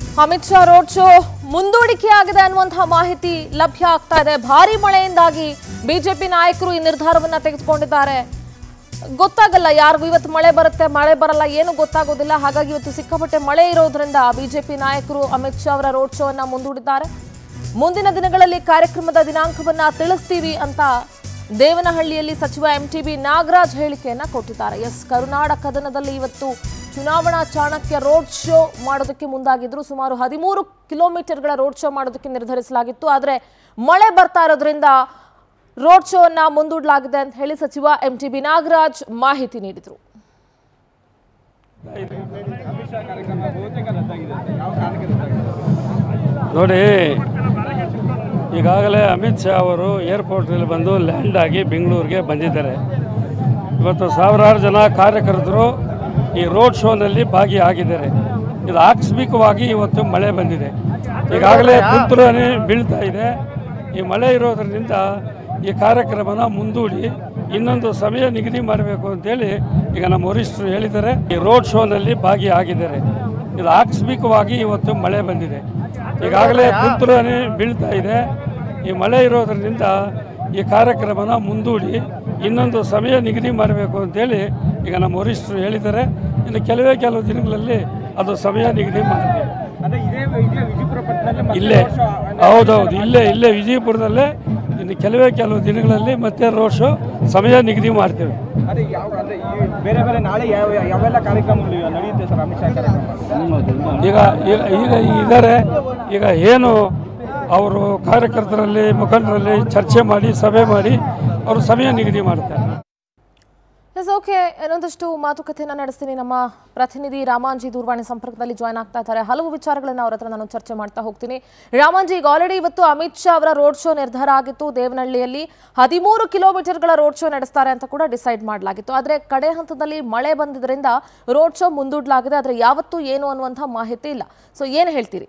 Amit Shah road show ಮುಂದೂಡಿಕೆ ಆಗಿದೆ ಅನ್ನುವಂತಹ ಮಾಹಿತಿ ಲಭ್ಯ ಆಗ್ತಾ ಇದೆ ಭಾರಿ ಮಳೆಯಿಂದಾಗಿ ಬಿಜೆಪಿ ನಾಯಕರು ಈ ನಿರ್ಧಾರವನ್ನ ತೆಗೆದುಕೊಂಡಿದ್ದಾರೆ ಗೊತ್ತಾಗಲ್ಲ ಯಾರಿಗೂ ಇವತ್ತು ಮಳೆ ಬರುತ್ತೆ ಮಳೆ ಬರಲ್ಲ ಏನು ಗೊತ್ತಾಗೋದಿಲ್ಲ ಹಾಗಾಗಿ ಇವತ್ತು ಸಿಕ್ಕಾಪಟ್ಟೆ ಮಳೆ ಇರೋದ್ರಿಂದ ಬಿಜೆಪಿ ನಾಯಕರು ಅಮಿತ್ ಶಾ ಅವರ ರೋಡ್ ಶೋ ಅನ್ನ ಮುಂದೂಡಿದ್ದಾರೆ ಮುಂದಿನ ದಿನಗಳಲ್ಲಿ ಕಾರ್ಯಕ್ರಮದ ದಿನಾಂಕವನ್ನ ತಿಳಿಸ್ತೀವಿ ಅಂತ ದೇವನಹಳ್ಳಿಯಲ್ಲಿ ಸಚಿವ ಎಂಟಿಬಿ ನಾಗರಾಜ್ ಹೇಳಿಕೆಯನ್ನ ಕೊಟ್ಟಿದ್ದಾರೆ ಎಸ್ ಕರುನಾಡ ಕದನದಲ್ಲಿ ಇವತ್ತು ಚುನಾವಣಾ ಚಾಣಕ್ಯ ರೋಡ್ ಶೋ ಮಾಡೋದಕ್ಕೆ ಮುಂದಾಗಿದ್ರು ಸುಮಾರು ಹದಿಮೂರು ಕಿಲೋಮೀಟರ್ಗಳ ರೋಡ್ ಶೋ ಮಾಡೋದಕ್ಕೆ ನಿರ್ಧರಿಸಲಾಗಿತ್ತು ಆದರೆ ಮಳೆ ಬರ್ತಾ ಇರೋದ್ರಿಂದ ರೋಡ್ ಶೋ ಅನ್ನ ಮುಂದೂಡಲಾಗಿದೆ ಅಂತ ಹೇಳಿ ಸಚಿವ ಎಂಟಿಬಿ ನಾಗರಾಜ್ ಮಾಹಿತಿ ನೀಡಿದರು ನೋಡಿ ಈಗಾಗಲೇ ಅಮಿತ್ ಶಾ ಅವರು ಏರ್ಪೋರ್ಟ್ನಲ್ಲಿ ಬಂದು ಲ್ಯಾಂಡ್ ಆಗಿ ಬೆಂಗಳೂರಿಗೆ ಬಂದಿದ್ದಾರೆ ಇವತ್ತು ಸಾವಿರಾರು ಜನ ಕಾರ್ಯಕರ್ತರು ಈ ರೋಡ್ ಶೋನಲ್ಲಿ ಭಾಗಿಯಾಗಿದ್ದಾರೆ ಇದು ಆಕಸ್ಮಿಕವಾಗಿ ಇವತ್ತು ಮಳೆ ಬಂದಿದೆ ಈಗಾಗಲೇ ತುಂತುರು ಹನಿ ಬೀಳ್ತಾ ಇದೆ ಈ ಮಳೆ ಇರೋದ್ರಿಂದ ಈ ಕಾರ್ಯಕ್ರಮನ ಮುಂದೂಡಿ ಇನ್ನೊಂದು ಸಮಯ ನಿಗದಿ ಮಾಡಬೇಕು ಅಂತೇಳಿ ಈಗ ನಮ್ಮ ವರಿಷ್ಠರು ಹೇಳಿದ್ದಾರೆ ಈ ರೋಡ್ ಶೋನಲ್ಲಿ ಭಾಗಿಯಾಗಿದ್ದಾರೆ ಇದು ಆಕಸ್ಮಿಕವಾಗಿ ಇವತ್ತು ಮಳೆ ಬಂದಿದೆ ಈಗಾಗಲೇ ತುಂತುರು ಹನಿ ಬೀಳ್ತಾ ಇದೆ ಈ ಮಳೆ ಇರೋದ್ರಿಂದ ಈ ಕಾರ್ಯಕ್ರಮನ ಮುಂದೂಡಿ ಇನ್ನೊಂದು ಸಮಯ ನಿಗದಿ ಮಾಡಬೇಕು ಅಂತೇಳಿ ಈಗ ನಮ್ಮ ವರಿಷ್ಠರು ಹೇಳಿದ್ದಾರೆ ಇನ್ನು ಕೆಲವೇ ಕೆಲವು ದಿನಗಳಲ್ಲಿ ಅದು ಸಮಯ ನಿಗದಿ ಮಾಡ್ತೀವಿ ಅದೇ ಇದೇ ಇದೇ ವಿಜಯಪುರ ಪಟ್ಟಣದಲ್ಲಿ ಮತ್ತೆ ಇಲ್ಲೇ ರೋಡ್ ಶೋ ಹೌದೌದು ಇಲ್ಲೇ ಇಲ್ಲೇ ವಿಜಯಪುರದಲ್ಲೇ ಇನ್ನು ಕೆಲವೇ ಕೆಲವು ದಿನಗಳಲ್ಲಿ ಮತ್ತೆ ರೋಡ್ ಶೋ ಸಮಯ ನಿಗದಿ ಮಾಡ್ತೇವೆ ಅದೇ ಯಾವ ಅಂದ್ರೆ ಈ ಬೇರೆ ಬೇರೆ ನಾಳೆ ಯಾವ ಯಾವೆಲ್ಲ ಕಾರ್ಯಕ್ರಮಗಳು ನಡೆಯುತ್ತೆ ಸರ್ ಅಮಿತ್ ಶಾ ಕಾರ್ಯಕ್ರಮ ಈಗ ಈಗ ಈಗ ಇದ್ದಾರೆ ಈಗ ಏನು ಅವರು ಕಾರ್ಯಕರ್ತರಲ್ಲಿ ಮುಖಂಡರಲ್ಲಿ ಚರ್ಚೆ ಮಾಡಿ ಸಭೆ ಮಾಡಿ ಅವರು ಸಮಯ ನಿಗದಿ ಮಾಡ್ತಾರೆ ಎಸ್ ಓಕೆ ಇನ್ನೊಂದಷ್ಟು ಮಾತುಕತೆಯನ್ನ ನಡೆಸ್ತೀನಿ ನಮ್ಮ ಪ್ರತಿನಿಧಿ ರಾಮಾಂಜಿ ದೂರವಾಣಿ ಸಂಪರ್ಕದಲ್ಲಿ ಜಾಯ್ನ್ ಆಗ್ತಾ ಇದ್ದಾರೆ ಹಲವು ವಿಚಾರಗಳನ್ನ ಅವ್ರ ಹತ್ರ ನಾನು ಚರ್ಚೆ ಮಾಡ್ತಾ ಹೋಗ್ತೀನಿ ರಾಮಾಂಜಿ ಈಗ ಆಲ್ರೆಡಿ ಇವತ್ತು ಅಮಿತ್ ಶಾ ಅವರ ರೋಡ್ ಶೋ ನಿರ್ಧಾರ ಆಗಿತ್ತು ದೇವನಹಳ್ಳಿಯಲ್ಲಿ ಹದಿಮೂರು ಕಿಲೋಮೀಟರ್ಗಳ ರೋಡ್ ಶೋ ನಡೆಸ್ತಾರೆ ಅಂತ ಕೂಡ ಡಿಸೈಡ್ ಮಾಡಲಾಗಿತ್ತು ಆದರೆ ಕಡೆ ಹಂತದಲ್ಲಿ ಮಳೆ ಬಂದಿದ್ದರಿಂದ ರೋಡ್ ಶೋ ಮುಂದೂಡಲಾಗಿದೆ ಆದರೆ ಯಾವತ್ತೂ ಏನು ಅನ್ನುವಂಥ ಮಾಹಿತಿ ಇಲ್ಲ ಸೊ ಏನು ಹೇಳ್ತೀರಿ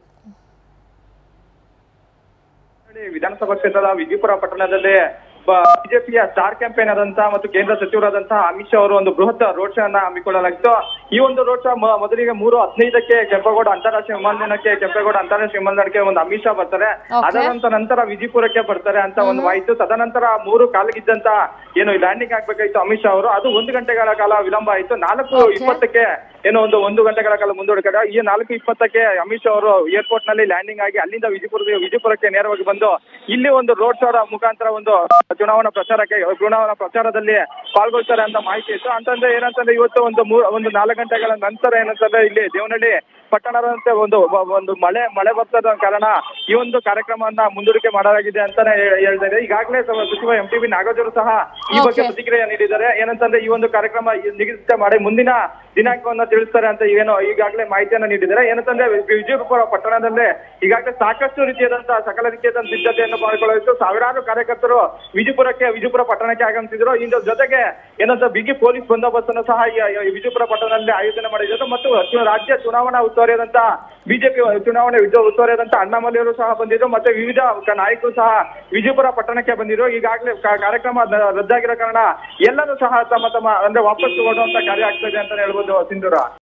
ವಿಧಾನಸಭಾ ಕ್ಷೇತ್ರದ ವಿಜಯಪುರ ಪಟ್ಟಣದಲ್ಲಿ ಬಿಜೆಪಿಯ ಸ್ಟಾರ್ ಕ್ಯಾಂಪೇನ್ ಆದಂತ ಮತ್ತು ಕೇಂದ್ರ ಸಚಿವರಾದಂತಹ ಅಮಿತ್ ಶಾ ಅವರು ಒಂದು ಬೃಹತ್ ರೋಡ್ ಶೋ ಅನ್ನ ಹಮ್ಮಿಕೊಳ್ಳಲಾಗಿತ್ತು ಈ ಒಂದು ರೋಡ್ ಶೋ ಮ- ಮೊದಲಿಗೆ ಮೂರು ಹದಿನೈದಕ್ಕೆ ಕೆಂಪೇಗೌಡ ಅಂತಾರಾಷ್ಟ್ರೀಯ ವಿಮಾನ ನಿಲ್ದಾಣಕ್ಕೆ ಕೆಂಪೇಗೌಡ ಅಂತಾರಾಷ್ಟ್ರೀಯ ವಿಮಾನ ನಿಲ್ದಾಣಕ್ಕೆ ಒಂದು ಅಮಿತ್ ಶಾ ಬರ್ತಾರೆ Okay. ಅದಾದ ನಂತರ ವಿಜಯಪುರಕ್ಕೆ ಬರ್ತಾರೆ ಅಂತ ಒಂದು ಮಾಹಿತಿ ತದನಂತರ ಮೂರು ಕಾಲಿಗಿದ್ದಂತ ಏನು ಲ್ಯಾಂಡಿಂಗ್ ಆಗ್ಬೇಕಾಗಿತ್ತು ಅಮಿತ್ ಶಾ ಅವರು ಅದು ಒಂದು ಗಂಟೆಗಳ ಕಾಲ ವಿಳಂಬ ಆಯಿತು ನಾಲ್ಕು Okay. ಇಪ್ಪತ್ತಕ್ಕೆ ಏನೋ ಒಂದು ಒಂದು ಗಂಟೆಗಳ ಕಾಲ ಮುಂದೂಡಿದ್ದಾರೆ ಈ ನಾಲ್ಕು ಇಪ್ಪತ್ತಕ್ಕೆ ಅಮಿತ್ ಶಾ ಅವರು ಏರ್ಪೋರ್ಟ್ ನಲ್ಲಿ ಲ್ಯಾಂಡಿಂಗ್ ಆಗಿ ಅಲ್ಲಿಂದ ವಿಜಯಪುರ ವಿಜಯಪುರಕ್ಕೆ ನೇರವಾಗಿ ಬಂದು ಇಲ್ಲಿ ಒಂದು ರೋಡ್ ಶೋ ಮುಖಾಂತರ ಒಂದು ಚುನಾವಣಾ ಪ್ರಚಾರಕ್ಕೆ ಚುನಾವಣಾ ಪ್ರಚಾರದಲ್ಲಿ ಪಾಲ್ಗೊಳ್ತಾರೆ ಅಂತ ಮಾಹಿತಿ ಇತ್ತು ಅಂತಂದ್ರೆ ಏನಂತಂದ್ರೆ ಇವತ್ತು ಒಂದು ಮೂರ್ ಒಂದು ನಾಲ್ಕು ಗಂಟೆಗಳ ನಂತರ ಏನಂತಂದ್ರೆ ಇಲ್ಲಿ ದೇವನಹಳ್ಳಿ ಪಟ್ಟಣದಂತೆ ಒಂದು ಒಂದು ಮಳೆ ಮಳೆ ಬರ್ತದ ಕಾರಣ ಈ ಒಂದು ಕಾರ್ಯಕ್ರಮವನ್ನ ಮುಂದೂಡಿಕೆ ಮಾಡಲಾಗಿದೆ ಅಂತಾನೆ ಹೇ- ಹೇಳ್ತಾ ಇದೆ ಈಗಾಗಲೇ ಸ- ಸಚಿವ ಎಂ ಟಿ ಬಿ ನಾಗರಾಜರು ಸಹ ಈ ಬಗ್ಗೆ Okay. ಪ್ರತಿಕ್ರಿಯೆ ನೀಡಿದ್ದಾರೆ ಏನಂತಂದ್ರೆ ಈ ಒಂದು ಕಾರ್ಯಕ್ರಮ ಈ- ನಿಗದಿತ ಮಾಡಿ ಮುಂದಿನ ದಿನಾಂಕವನ್ನ ತಿಳಿಸ್ತಾರೆ ಅಂತ ಏನೋ ಈಗಾಗಲೇ ಮಾಹಿತಿಯನ್ನ ನೀಡಿದ್ದಾರೆ ಏನಂತಂದ್ರೆ ವಿ- ವಿಜಯಪುರ ಪಟ್ಟಣದಲ್ಲೇ ಈಗಾಗಲೇ ಸಾಕಷ್ಟು ರೀತಿಯಾದಂತಹ ಸಕಲ ರೀತಿಯಾದ ಸಿದ್ಧತೆಯನ್ನು ಮಾಡಿಕೊಳ್ಳಿತ್ತು ಸಾವಿರಾರು ಕಾರ್ಯಕರ್ತರು ವಿಜಯಪುರಕ್ಕೆ ವಿಜಯಪುರ ಪಟ್ಟಣಕ್ಕೆ ಆಗಮಿಸಿದ್ರು ಇದ್ರ ಜೊತೆಗೆ ಏನಂತ ಬಿಗಿ ಪೊಲೀಸ್ ಬಂದೋಬಸ್ತ್ ಅನ್ನು ಸಹ ಈ ಈ ವಿಜಯಪುರ ಪಟ್ಟಣದಲ್ಲಿ ಆಯೋಜನೆ ಮಾಡಿದ್ರು ಮತ್ತು ಚು- ರಾಜ್ಯ ಚುನಾವಣಾ ಉಸ್ತುವಾರಿಯಾದಂತ ಬಿಜೆಪಿ ಚುನಾವಣೆ ವಿಜಯ ಉಸ್ತುವಾರಿಯಾದಂತ ಅಣ್ಣಾಮಲೆಯವರು ಸಹ ಬಂದಿದ್ರು ಮತ್ತೆ ವಿವಿಧ ಕ- ನಾಯಕರು ಸಹ ವಿಜಯಪುರ ಪಟ್ಟಣಕ್ಕೆ ಬಂದಿದ್ರು ಈಗಾಗಲೇ ಕ- ಕಾರ್ಯಕ್ರಮ ನ- ರದ್ದಾಗಿರೋ ಕಾರಣ ಎಲ್ಲರೂ ಸಹ ತಮ್ಮ ತಮ್ಮ ಅಂದ್ರೆ ವಾಪಸ್ ತಗೊಳ್ಳುವಂತ ಕಾರ್ಯ ಆಗ್ತದೆ ಅಂತ ಹೇಳ್ಬೋದು ಸಿಂಧೂರ